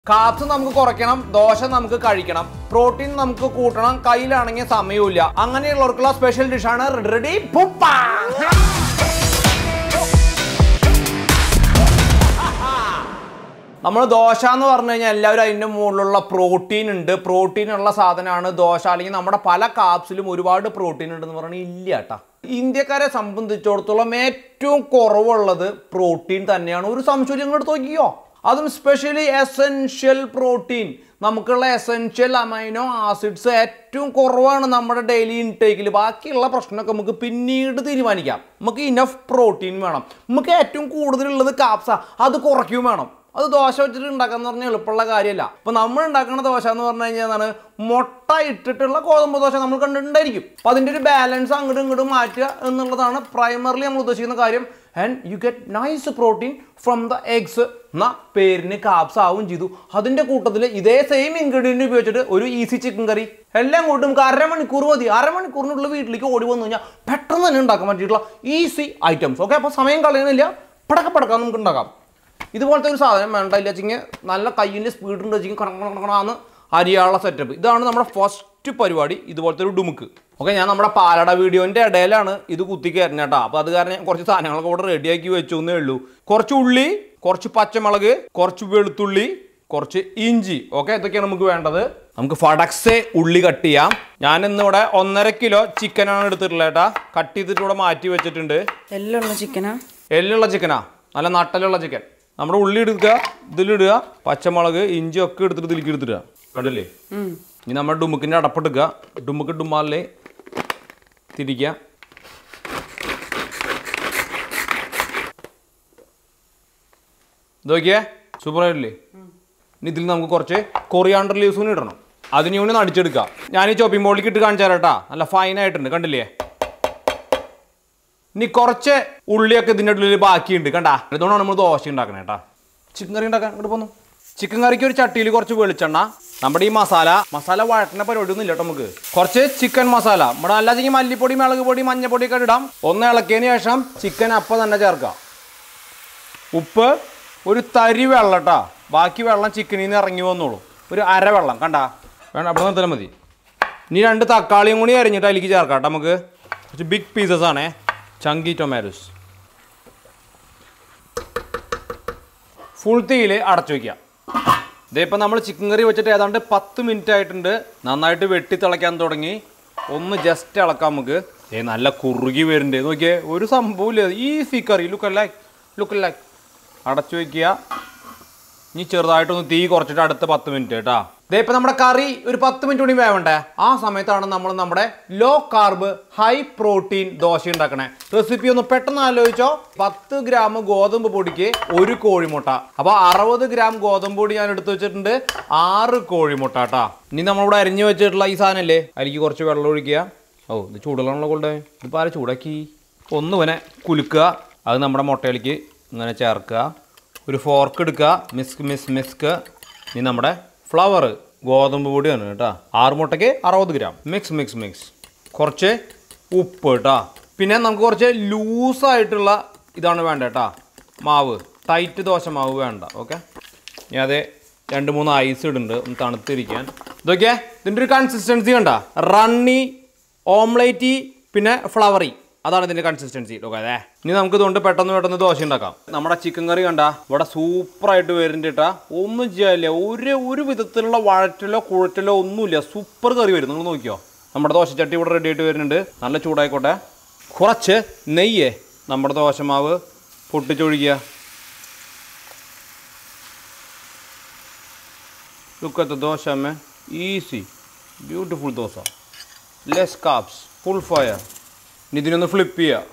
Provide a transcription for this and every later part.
Carbs നമുക്ക് കുറയ്ക്കണം ദോശ നമുക്ക് കഴിക്കണം പ്രോട്ടീൻ നമുക്ക് കൂട്ടണം കയ്യിലാണെങ്കിൽ സമയമില്ല അങ്ങനെയുള്ളവർക്കുള്ള സ്പെഷ്യൽ ഡിഷാണ് റെഡി നമ്മൾ ദോശ എന്ന് പറഞ്ഞു കഴിഞ്ഞാൽ എല്ലാവരും അതിൻ്റെ മുകളിലുള്ള പ്രോട്ടീൻ ഉണ്ട് പ്രോട്ടീൻ ഉള്ള സാധനമാണ് ദോശ അല്ലെങ്കിൽ നമ്മുടെ പല കാപ്സിലും ഒരുപാട് പ്രോട്ടീൻ ഉണ്ടെന്ന് പറഞ്ഞാൽ ഇല്ല കേട്ടാ ഇന്ത്യക്കാരെ സംബന്ധിച്ചിടത്തോളം ഏറ്റവും കുറവുള്ളത് പ്രോട്ടീൻ തന്നെയാണ് ഒരു സംശയം നിങ്ങൾ എടുത്ത് നോക്കിയോ അതും സ്പെഷ്യലി എസെൻഷ്യൽ പ്രോട്ടീൻ നമുക്കുള്ള എസെൻഷ്യൽ അമൈനോ ആസിഡ്സ് ഏറ്റവും കുറവാണ് നമ്മുടെ ഡെയിലി ഇൻടേക്കിൽ ബാക്കിയുള്ള പ്രശ്നമൊക്കെ നമുക്ക് പിന്നീട് തീരുമാനിക്കാം നമുക്ക് ഇനഫ് പ്രോട്ടീൻ വേണം നമുക്ക് ഏറ്റവും കൂടുതലുള്ളത് കാപ്സ അത് കുറയ്ക്കും വേണം അത് ദോശ വെച്ചിട്ട് ഉണ്ടാക്കാന്ന് പറഞ്ഞാൽ എളുപ്പമുള്ള കാര്യമല്ല അപ്പൊ നമ്മൾ ഉണ്ടാക്കുന്ന ദോശ എന്ന് പറഞ്ഞു കഴിഞ്ഞാൽ എന്താണ് മുട്ട ഇട്ടിട്ടുള്ള ഗോതമ്പ് ദോശ നമ്മൾ കണ്ടിട്ടുണ്ടായിരിക്കും അപ്പൊ അതിന്റെ ഒരു ബാലൻസ് അങ്ങോട്ടും ഇങ്ങോട്ടും മാറ്റുക എന്നുള്ളതാണ് പ്രൈമറിലി നമ്മൾ ഉദ്ദേശിക്കുന്ന കാര്യം and you get nice protein from the eggs എന്ന പേരിന് കാപ്സ് ആവും ചെയ്തു അതിന്റെ കൂട്ടത്തിൽ ഇതേ സെയിം ഇൻഗ്രീഡിയൻറ്റ് ഉപയോഗിച്ചിട്ട് ഒരു ഈസി ചിക്കൻ കറി എല്ലാം കൂട്ടും നമുക്ക് അരമണിക്കൂർ മതി അരമണിക്കൂറിനുള്ളിൽ വീട്ടിലേക്ക് ഓടി വന്നു കഴിഞ്ഞാൽ പെട്ടെന്ന് തന്നെ ഉണ്ടാക്കാൻ പറ്റിയിട്ടുള്ള ഈസി ഐറ്റംസ് ഓക്കെ അപ്പോൾ സമയം കളയുന്നില്ല പടക്ക പടക്കം നമുക്ക് ഉണ്ടാക്കാം ഇതുപോലത്തെ ഒരു സാധനം വേണ്ട ഇല്ല വെച്ചിങ്ങനെ നല്ല കയ്യിൽ സ്പീഡ് ഉണ്ട് വെച്ചിങ്ങനെ കണക്കണക്കണാന്ന് അരിയാനുള്ള സെറ്റപ്പ് ഇതാണ് നമ്മുടെ ഫസ്റ്റ് പരിപാടി ഇതുപോലത്തെ ഒരു ഡുമുക്ക് ഓക്കെ ഞാൻ നമ്മുടെ പാലട വീഡിയോൻ്റെ ഇടയിലാണ് ഇത് കുത്തി കയറുന്നത് കേട്ടോ അപ്പോൾ അത് കാരണം ഞാൻ കുറച്ച് സാധനങ്ങളൊക്കെ ഇവിടെ റെഡിയാക്കി വെച്ചു എന്നേ ഉള്ളൂ കുറച്ച് ഉള്ളി കുറച്ച് പച്ചമുളക് കുറച്ച് വെളുത്തുള്ളി കുറച്ച് ഇഞ്ചി ഓക്കെ ഇതൊക്കെയാണ് നമുക്ക് വേണ്ടത് നമുക്ക് ഫടക്സെ ഉള്ളി കട്ട് ചെയ്യാം ഞാൻ ഇന്നിവിടെ ഒന്നര കിലോ ചിക്കനാണ് എടുത്തിട്ടുള്ളത് കേട്ടാ കട്ട് ചെയ്തിട്ട് ഇവിടെ മാറ്റി വെച്ചിട്ടുണ്ട് എല്ലുള്ള ചിക്കനാ എല്ലുള്ള ചിക്കനാ നല്ല നട്ടലുള്ള ചിക്കൻ നമ്മുടെ ഉള്ളി എടുക്കുക ഇതിലിടുക പച്ചമുളക് ഇഞ്ചി ഒക്കെ എടുത്തിട്ട് ഇതിലേക്ക് എടുത്തിടുക കണ്ടില്ലേ ഇനി നമ്മൾ ഡുമുക്കിൻ്റെ അടപ്പെടുക്കുക ഡുമുക്ക് ഡുമാലിലെ തിരിക്കുക ഇത് നോക്കിയേ സൂപ്പർ ആയിട്ടില്ലേ ഇനി ഇതിൽ നമുക്ക് കുറച്ച് കൊറിയാണ്ടർ ലീവ്സ് കൂടി ഇടണം അതിനെ കൂടി ഒന്ന് അടിച്ചെടുക്കുക ഞാൻ ഈ ചോപ്പിംഗ് ബോളിലേക്ക് ഇട്ട് കാണിച്ചു തരാം കേട്ടാ നല്ല ഫൈൻ ആയിട്ടുണ്ട് കണ്ടില്ലേ ഇനി കുറച്ച് ഉള്ളിയൊക്കെ ഇതിൻ്റെ ഉള്ളിൽ ബാക്കിയുണ്ട് കണ്ടാ അതുകൊണ്ടാണ് നമ്മൾ ദോശ ഉണ്ടാക്കണേ കേട്ടാ ചിക്കൻ കറി ഉണ്ടാക്കാൻ ഇങ്ങോട്ട് പോന്നു ചിക്കൻ കറിക്ക് ഒരു ചട്ടിയിൽ കുറച്ച് വെളിച്ചെണ്ണ നമ്മുടെ ഈ മസാല മസാല വഴറ്റുന്ന പരിപാടി ഒന്നും ഇല്ല കേട്ടോ നമുക്ക് കുറച്ച് ചിക്കൻ മസാല നമ്മുടെ നല്ല ചിക്കൻ മല്ലിപ്പൊടി മുളക് പൊടി മഞ്ഞപ്പൊടി ഒക്കെ ഇടാം ഒന്ന് ഇളക്കിയതിന് ശേഷം ചിക്കൻ അപ്പം തന്നെ ചേർക്കാം ഉപ്പ് ഒരു തരി വെള്ളം കേട്ടാ ബാക്കി വെള്ളം ചിക്കനിൽ നിന്ന് ഇറങ്ങി വന്നോളൂ ഒരു അര വെള്ളം കണ്ടാ വേണ്ട അവിടെ നിർത്തിയാൽ മതി ഇനി രണ്ട് തക്കാളിയും കൂടി അരിഞ്ഞിട്ട് അതിലേക്ക് ചേർക്കാം കേട്ടോ നമുക്ക് കുറച്ച് ബിഗ് പീസസ് ആണേ ചങ്കി ടൊമാറ്റോസ് ഫുൾ തീയിൽ അടച്ചു വയ്ക്കുക ഇതിപ്പോൾ നമ്മൾ ചിക്കൻ കറി വെച്ചിട്ട് ഏതാണ്ട് പത്ത് മിനിറ്റ് ആയിട്ടുണ്ട് നന്നായിട്ട് വെട്ടി തിളയ്ക്കാൻ തുടങ്ങി ഒന്ന് ജസ്റ്റ് ഇളക്കാം നമുക്ക് ഏ നല്ല കുറുകി വരുന്നുണ്ട് നോക്കിയേ ഒരു സംഭവമില്ല easy curry look like look like അടച്ചു വയ്ക്കുക ഇനി ചെറുതായിട്ടൊന്ന് തീ കുറച്ചിട്ട് അടുത്ത പത്ത് മിനിറ്റ് കേട്ടാ ദേ ഇപ്പം നമ്മുടെ കറി ഒരു പത്ത് മിനിറ്റ് കൂടി വേവണ്ടേ ആ സമയത്താണ് നമ്മൾ നമ്മുടെ low carb high protein dosa ഉണ്ടാക്കണേ റെസിപ്പി ഒന്ന് പെട്ടെന്ന് ആലോചിച്ചോ പത്ത് ഗ്രാം ഗോതമ്പ് പൊടിക്ക് ഒരു കോഴിമുട്ട അപ്പോൾ അറുപത് ഗ്രാം ഗോതമ്പ് പൊടി ഞാൻ എടുത്തു വെച്ചിട്ടുണ്ട് ആറ് കോഴിമുട്ട കേട്ടാ ഇനി നമ്മളിവിടെ അരിഞ്ഞു വെച്ചിട്ടുള്ള ഈ സാധനമല്ലേ അതിലേക്ക് കുറച്ച് വെള്ളം ഒഴിക്കുക ഓ ഇത് ചൂടുള്ള കൊണ്ട് ഇതിപ്പോൾ ആരെ ചൂടാക്കി ഒന്ന് ഇവനെ കുലുക്കുക അത് നമ്മുടെ മുട്ടയിലേക്ക് ഇങ്ങനെ ചേർക്കുക ഒരു ഫോർക്ക് എടുക്കുക മിസ്ക് മിസ് മിസ്ക് ഇനി നമ്മുടെ ഫ്ലവർ ഗോതമ്പ് പൊടിയാണ് കേട്ടോ ആറ് മുട്ടയ്ക്ക് അറുപത് ഗ്രാം മിക്സ് മിക്സ് മിക്സ് കുറച്ച് ഉപ്പ് കേട്ടോ പിന്നെ നമുക്ക് കുറച്ച് ലൂസായിട്ടുള്ള ഇതാണ് വേണ്ട കേട്ടോ മാവ് ടൈറ്റ് ദോശ മാവ് വേണ്ട ഓക്കെ ഇനി അതെ രണ്ട് മൂന്ന് ഐസ് ഇടുന്നുണ്ട് ഒന്ന് തണുത്തിരിക്കാൻ ഇതൊക്കെ ഇതിൻ്റെ ഒരു കൺസിസ്റ്റൻസി കണ്ട റണ്ണി ഓംലേറ്റി പിന്നെ ഫ്ലവറി അതാണ് ഇതിന്റെ കൺസിസ്റ്റൻസി ഓക്കെ അതെ ഇനി നമുക്ക് ഇതുകൊണ്ട് പെട്ടെന്ന് പെട്ടെന്ന് ദോശ ഉണ്ടാക്കാം നമ്മുടെ ചിക്കൻ കറി കണ്ട ഇവിടെ സൂപ്പറായിട്ട് വരുന്നുണ്ട് ഒന്നും ചെയ്യാനില്ല ഒരു ഒരു വിധത്തിലുള്ള വഴറ്റലോ കുഴറ്റലോ ഒന്നുമില്ല സൂപ്പർ കറി വരും നിങ്ങൾ നോക്കിയോ നമ്മുടെ ദോശച്ചട്ടി ഇവിടെ റെഡി ആയിട്ട് വരുന്നുണ്ട് നല്ല ചൂടായിക്കോട്ടെ കുറച്ച് നെയ്യേ നമ്മുടെ ദോശമാവ് പൊട്ടിച്ചൊഴിക്കുക ലുക്കത്തെ ദോശ അമ്മ easy beautiful dosa less carbs full fire ഇനി ഇതിനൊന്ന് ഫ്ലിപ്പ് ചെയ്യുക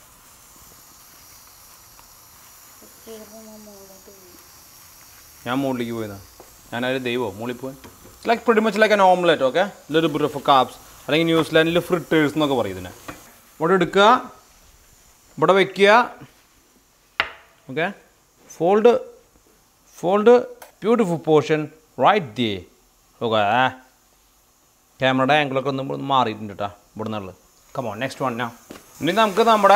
ഞാൻ മുകളിലേക്ക് പോയതാണ് ഞാനൊരു ദൈവമോ മുകളിൽ പോയി like pretty much like an omelette okay little bit of carbs അല്ലെങ്കിൽ ന്യൂസിലാൻഡിൽ ഫ്രിട്ടേഴ്സ് എന്നൊക്കെ പറയും ഇതിനെ ഇവിടെ എടുക്കുക ഇവിടെ വയ്ക്കുക okay fold fold beautiful portion right ദേ ഓക്കെ ക്യാമറയുടെ ആംഗിളൊക്കെ ഒന്ന് ഇവിടെ മാറിയിട്ടുണ്ട് കേട്ടോ ഇവിടെ നിന്നുള്ളത് കമോൺ നെക്സ്റ്റ് വൺ ഞാൻ ഇനി നമുക്ക് നമ്മുടെ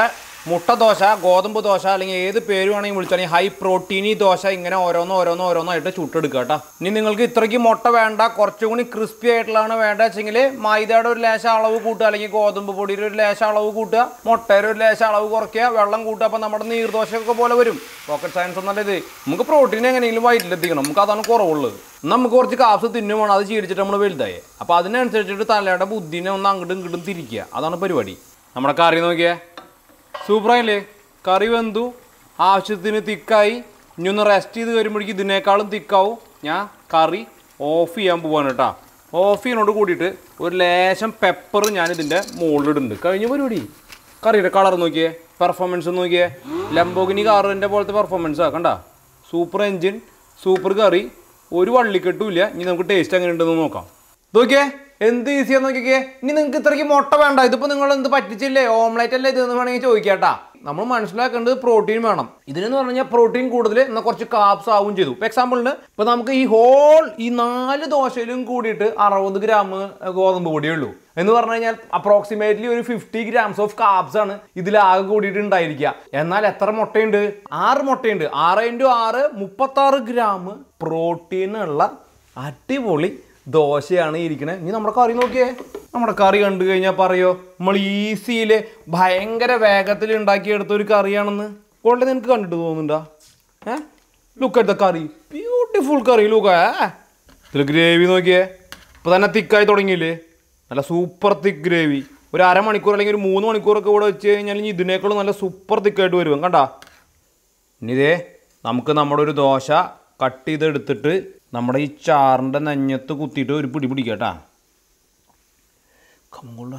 മുട്ട ദോശ ഗോതമ്പ് ദോശ അല്ലെങ്കിൽ ഏത് പേര് വേണമെങ്കിൽ വിളിച്ചാൽ ഹൈ പ്രോട്ടീനി ദോശ ഇങ്ങനെ ഓരോന്ന് ഓരോന്ന് ഓരോന്നായിട്ട് ചുട്ടെടുക്കുക കേട്ടോ ഇനി നിങ്ങൾക്ക് ഇത്രയ്ക്ക് മുട്ട വേണ്ട കുറച്ചും കൂടി ക്രിസ്പി ആയിട്ടുള്ളതാണ് വേണ്ട വെച്ചെങ്കിൽ മൈദയുടെ ഒരു ലേശം അളവ് കൂട്ടുക അല്ലെങ്കിൽ ഗോതമ്പ് പൊടിയുടെ ഒരു ലേശം അളവ് കൂട്ടുക മുട്ടയുടെ ഒരു ലേശം അളവ് കുറയ്ക്കുക വെള്ളം കൂട്ടുക അപ്പോൾ നമ്മുടെ നീർദോശയൊക്കെ പോലെ വരും പോക്കറ്റ് സയൻസ് ഒന്നല്ല ഇത് നമുക്ക് പ്രോട്ടീൻ എങ്ങനെയെങ്കിലും വയറ്റിലെത്തിക്കണം നമുക്ക് അതാണ് കുറവുള്ളത് എന്നാ നമുക്ക് കുറച്ച് കാപ്സ് തിന്നു വേണം അത് ചീടിച്ചിട്ട് നമ്മൾ വലുതായി അപ്പോൾ അതിനനുസരിച്ചിട്ട് തലയുടെ ബുദ്ധിനെ ഒന്ന് അങ്ങോട്ടും ഇങ്ങോട്ടും തിരിക്കുക അതാണ് പരിപാടി നമ്മുടെ കറി നോക്കിയേ സൂപ്പറായില്ലേ കറി വെന്തു ആവശ്യത്തിന് തിക്കായി ഇനി ഒന്ന് റെസ്റ്റ് ചെയ്ത് വരുമ്പോഴേക്കും ഇതിനേക്കാളും തിക്കാവും ഞാൻ കറി ഓഫ് ചെയ്യാൻ പോവാണ് കേട്ടോ ഓഫ് ചെയ്യുന്നതോട് കൂടിയിട്ട് ഒരു ലേശം പെപ്പർ ഞാൻ ഇതിൻ്റെ മുകളിലിടുന്നുണ്ട് കഴിഞ്ഞ പരിപാടി കറിയുടെ കളർ നോക്കിയേ പെർഫോമൻസ് നോക്കിയേ ലംബോഗിനി കാറിൻ്റെ പോലത്തെ പെർഫോമൻസാ കണ്ട സൂപ്പർ എൻജിൻ സൂപ്പർ കറി ഒരു വള്ളിക്കെട്ടും ഇല്ല ഇനി നമുക്ക് ടേസ്റ്റ് എങ്ങനെ ഉണ്ടെന്ന് നോക്കാം നോക്കിയേ എന്ത് ഈസിയാന്ന് നോക്കിക്കേ ഇനി നിങ്ങൾക്ക് ഇത്രയ്ക്ക് മുട്ട വേണ്ട ഇതിപ്പോ നിങ്ങൾ എന്ത് പറ്റിച്ചില്ലേ ഓംലേറ്റ് അല്ലേ ഇതെന്ന് വേണമെങ്കിൽ ചോദിക്കാട്ടാ നമ്മൾ മനസ്സിലാക്കേണ്ടത് പ്രോട്ടീൻ വേണം ഇതിനെന്ന് പറഞ്ഞു കഴിഞ്ഞാൽ പ്രോട്ടീൻ കൂടുതൽ എന്നാൽ കുറച്ച് കാപ്സ് ആവും ചെയ്തു ഇപ്പൊ എക്സാമ്പിളിന് ഇപ്പൊ നമുക്ക് ഈ ഹോൾ ഈ നാല് ദോശയിലും കൂടിയിട്ട് അറുപത് ഗ്രാം ഗോതമ്പ് പൊടിയേ ഉള്ളൂ എന്ന് പറഞ്ഞു കഴിഞ്ഞാൽ അപ്രോക്സിമേറ്റ്ലി ഒരു ഫിഫ്റ്റി ഗ്രാംസ് ഓഫ് കാപ്സ് ആണ് ഇതിലാകെ കൂടിയിട്ട് ഉണ്ടായിരിക്കുക എന്നാൽ എത്ര മുട്ടയുണ്ട് ആറ് മുട്ടയുണ്ട് ആറ് ഇൻറ്റു ആറ് മുപ്പത്തി ആറ് ഗ്രാം പ്രോട്ടീൻ ഉള്ള അടിപൊളി ദോശയാണ് ഇരിക്കണേ ഇനി നമ്മുടെ കറി നോക്കിയേ നമ്മുടെ കറി കണ്ടു കഴിഞ്ഞാൽ പറയോ നമ്മൾ ഈസിയിൽ ഭയങ്കര വേഗത്തിൽ ഉണ്ടാക്കിയെടുത്ത ഒരു കറിയാണെന്ന് കൊണ്ട് നിനക്ക് കണ്ടിട്ട് തോന്നുന്നുണ്ടോ ഏ ലുക്ക് എടുത്ത കറി ബ്യൂട്ടിഫുൾ കറി ലുക്ക ഇതിൽ ഗ്രേവി നോക്കിയേ ഇപ്പോൾ തന്നെ തിക്കായി തുടങ്ങിയില്ലേ നല്ല സൂപ്പർ തിക്ക് ഗ്രേവി ഒരു അരമണിക്കൂർ അല്ലെങ്കിൽ ഒരു മൂന്ന് മണിക്കൂറൊക്കെ ഇവിടെ വെച്ച് കഴിഞ്ഞാൽ ഇനി ഇതിനേക്കാളും നല്ല സൂപ്പർ തിക്കായിട്ട് വരും കണ്ടാ ഇനി ഇതേ നമുക്ക് നമ്മുടെ ഒരു ദോശ കട്ട് ചെയ്തെടുത്തിട്ട് നമ്മുടെ ഈ ചാറിൻ്റെ നെഞ്ഞത്ത് കുത്തിയിട്ട് ഒരു പിടി പിടിക്കുക കേട്ടാ കമ്മുള്ള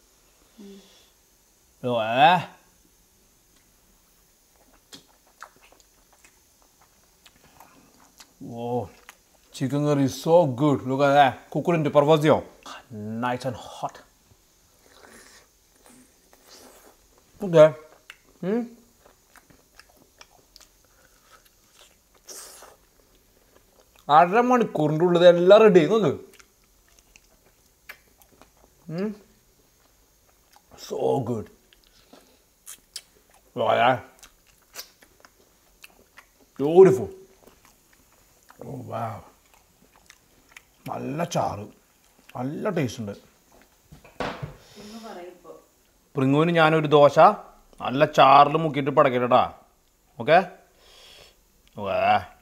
ഏ ഓ chicken curry so good look അതെ കുക്കുറിൻ്റെ പർവസ്യോ നൈസ് ആൻഡ് ഹോട്ട് ഓക്കെ അരമണിക്കൂറിൻ്റെ ഉള്ളത് എല്ലാം റെഡി നോക്ക് സോ ഗുഡ് ബ്യൂട്ടിഫുൾ ഓ വാ നല്ല ചാറ് നല്ല ടേസ്റ്റ് ഉണ്ട് പ്രിങ്ങുവിന് ഞാനൊരു ദോശ നല്ല ചാറിൽ മുക്കിയിട്ട് പടക്കട്ടാ ഓക്കെ വാ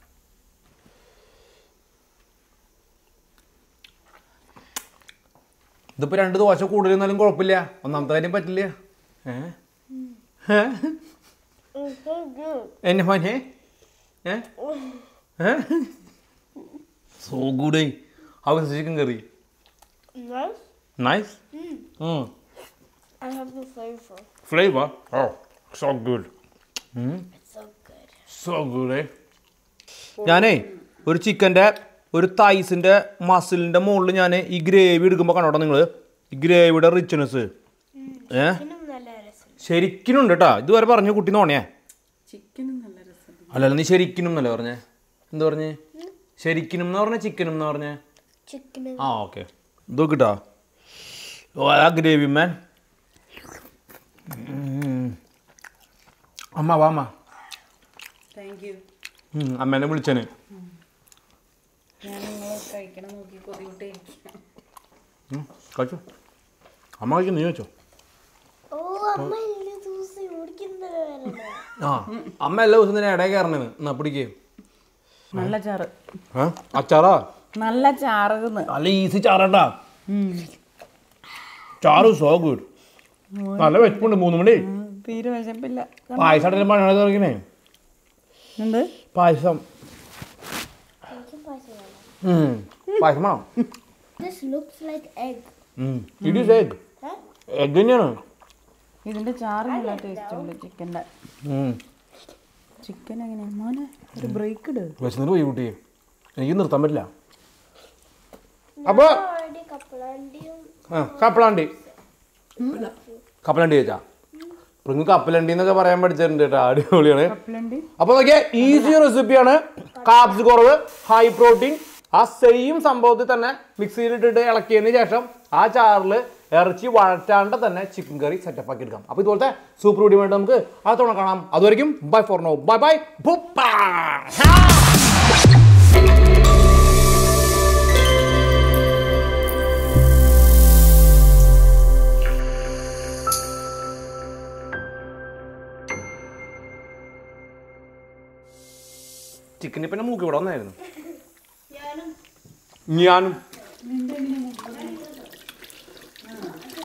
ഇതിപ്പോ രണ്ട് ദോശ കൂടുതൽ എന്നാലും കുഴപ്പമില്ല ഒന്നാമത്തെ കാര്യം പറ്റില്ല ഏ? ഏ? എന്നെ മോനെ so good how is chicken curry Nice. Nice I have the flavor. Flavour ഓ so good It's so good. So good ഞാനേ ഒരു ചിക്കൻ്റെ ഒരു തൈസിൻ്റെ മസിലിൻ്റെ മുകളിൽ ഞാൻ ഈ ഗ്രേവി എടുക്കുമ്പോൾ കണ്ടോട്ടോ നിങ്ങൾ ഈ ഗ്രേവിയുടെ റിച്ച്നെസ് ഏ ഇതിനും നല്ല രസം ശരിക്കിനുണ്ട് കേട്ടോ ഇതുവരെ പറഞ്ഞു കുട്ടി നോണേ ചിക്കനും നല്ല രസം അല്ലല്ല നീ ശരിക്കിനും എന്നല്ലേ പറഞ്ഞേ എന്ത് പറഞ്ഞേ ശരിക്കിനും എന്ന് പറഞ്ഞ ചിക്കനും എന്ന് പറഞ്ഞേ ചിക്കന് ആ ഓക്കെ ഇത് കിട്ടോ ഓ ആ ഗ്രേവി മാൻ അമ്മ വാ അമ്മ താങ്ക് യു ഉം, അമ്മേനെ വിളിച്ചേന് ഞാൻ നിങ്ങൾ കഴിക്കണം നോക്കി കൊതിവിട്ട് ഇരിക്കാം ഉം, കഴിച്ചോ അമ്മ കഴിക്കും നീ വെച്ചോ ഓ അമ്മ എല്ലാ ദിവസം ഓടിക്കുന്നത് വരണേ ആ അമ്മ എല്ലാ ദിവസവും തന്നെ ഇടയിൽ കയറണേന്ന് എന്നാ പിടിക്കേ നല്ല ചാറ് ആ അച്ചാറാ നല്ല ചാറുന്ന് നല്ല ഈസി ചാറാട്ടാ ചാറ് സോ ഗുഡ് നല്ല വെച്ചുണ്ട് മൂന്ന് മണി തീരെ വിശപ്പില്ല പായസം പണി തുടങ്ങിനേ എന്ത് പായസം എനിക്കും പായസം വേണം ഉം, പായസം വേണം This looks like egg. It is egg Huh? Egg തന്നെയാണ് ഇതിന്റെ ചാറ് നല്ല ടേസ്റ്റ് ഉണ്ട് ചിക്കൻ്റെ ഉം. ചിക്കൻ എങ്ങനെയാ മോനെ ഒരു ബ്രേക്ക് ഇട് വിശന്നിട്ട് പോയി കുട്ടി എനിക്ക് നിർത്താൻ പറ്റില്ല അപ്പോൾ Already കപ്പലണ്ടിയും കപ്പലണ്ടി കപ്പലണ്ടി ചേച്ചാ ഇപ്പൊ കപ്പലണ്ടി എന്നൊക്കെ പറയാൻ പഠിച്ചിട്ടുണ്ട് കേട്ടോ അടിപൊളിയാണ് കപ്പലണ്ടി അപ്പോൾ നോക്കിയാൽ ഈസി റെസിപ്പിയാണ് കാപ്സ് കുറവ് ഹൈ പ്രോട്ടീൻ ആ സെയിം സംഭവത്തിൽ തന്നെ മിക്സിയിലിട്ടിട്ട് ഇളക്കിയതിന് ശേഷം ആ ചാറിൽ ഇറച്ചി വഴറ്റാണ്ട് തന്നെ ചിക്കൻ കറി സെറ്റപ്പ് ആക്കി എടുക്കാം അപ്പോൾ ഇതുപോലത്തെ സൂപ്പർ വീഡിയോ വേണ്ടി നമുക്ക് അടുത്തോണം കാണാം അതുവരെയും bye for now bye bye ചിക്കന് പിന്നെ മൂക്കി ഇവിടെ വന്നായിരുന്നു ഞാനും ഞാനും